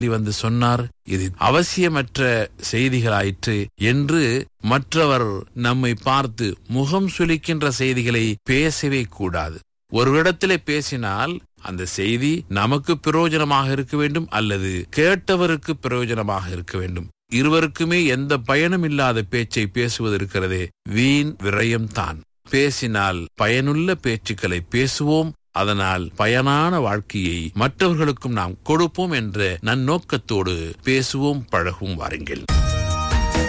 வந்து சொன்னார் இது அவசியமற்ற செய்திகளாயிற்று என்று மற்றவர் நம்மை பார்த்து முகம் சுளிக்கின்ற செய்திகளை பேசவே கூடாது ஒரு இடத்திலே பேசினால் அந்த செய்தி நமக்கு பிரயோஜனமாக இருக்க வேண்டும் அல்லது கேட்டவருக்கு பிரயோஜனமாக இருக்க வேண்டும் இருவருக்குமே எந்த பயனும் இல்லாத பேச்சை பேசுவது இருக்கிறதே வீண் விரயம்தான் பேசினால் பயனுள்ள பேச்சுக்களை பேசுவோம் அதனால் பயனான வாழ்க்கையை மற்றவர்களுக்கும் நாம் கொடுப்போம் என்ற நன்னோக்கத்தோடு பேசுவோம் பழகும் வாருங்கள்